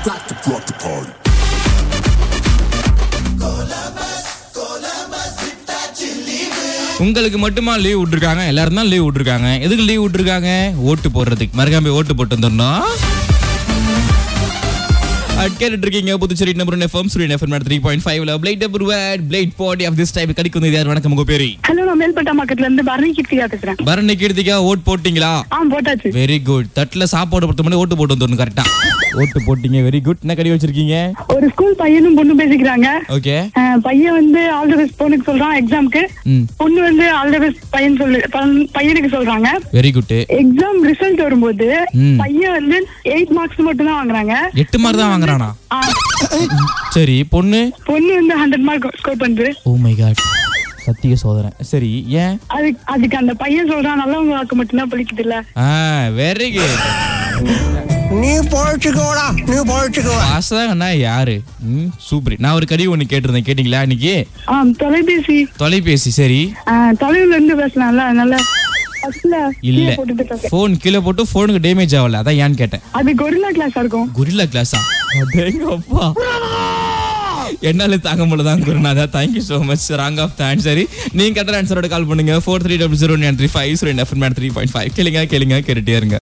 back to rock the party. உங்களுக்கு மட்டுமா leave விட்டுருக்காங்க எல்லாரும் தான் லீவ் விட்டுருக்காங்க எதுக்கு லீவ் விட்டுருக்காங்க ஓட்டு போடுறதுக்கு மறக்காம போய் ஓட்டு போட்டு வந்துடணும் அட் கேட்டுட்டு இருக்கீங்க Puducherry number FM Suryan FM three point ஃபைவ்ல played approved played body of this time கடிக்கு வந்து யார் வணக்கம் உங்க பேரு ஹலோ நான் மேல்பட்டா மார்க்கெட்ல இருந்து பரணி கீர்த்திகா பேசுறேன் பரணி கீர்த்திகா ஓட் போட்டீங்களா ஆ போட்டாச்சு வெரி குட் தட்டுல சாப்பாடு பொறுத்த மாதிரி ஓட்டு போட்டு வந்துடணும் கரெக்டா ஓட்டு போட்டீங்க வெரி குட் என்ன கடி வச்சிருக்கீங்க ஒரு ஸ்கூல் பையனும் பொண்ணும் பேசிக்கிறாங்க ஓகே அஹ், பையன் வந்து ஆல் தி பெஸ்ட் பொண்ணுக்கு சொல்றான் எக்ஸாம்க்கு ம் பொண்ணு வந்து ஆல் தி பெஸ்ட் பையன் சொல்லு பையன்- பையனுக்கு சொல்றாங்க வெரி குட் எக்ஸாம் ரிசல்ட் வரும்போது ம். பையன் வந்து எயிட் மார்க்ஸ் மட்டும் தான் வாங்குறாங்க எட்டு மார்க் தான் வாங்குறானா ஆ, சரி பொண்ணு பொண்ணு வந்து ஹண்ட்ரட் மார்க் ஸ்கோர் பண்ணுது ஓ மை காட் சத்திய சோதனை சரி ஏன் அது அதுக்கு அந்த பையன் சொல்றான் நல்லவங்க வாக்கு மட்டும்தான் பழிக்குது இல்ல ஆ வெரி குட் நீ பொழைச்சுக்கோடா நீ பொழைச்சுக்கோ பாசகண்ணா யாரு ம் சூப்பர் நான் ஒரு கடி ஒண்ணு கேட்டிருந்தேன் கேட்டீங்களா இன்னைக்கு ஆ தொலைபேசி தொலைபேசி சரி அஹ், தொலைவுல இருந்து பேசலாம்ல அதனால ஃபர்ஸ்ட்ல இல்ல கீழே போட்டுட்டு பேச போன் கீழே போட்டு போனுக்கு டேமேஜ் ஆகல அதான் ஏன்னு கேட்டேன் அது கொரில்லா கிளாஸா இருக்கும் குரில்லா கிளாஸா அப்பா என்னால தாங்க முடியலதான் குருநாதா thank you so much wrong of தான் சரி நீங்க கரெக்டான ஆன்சரோட கால் பண்ணுங்க four three double zero nine three five three three point five கேளுங்க கேளுங்க கேட்டுட்டே இருங்க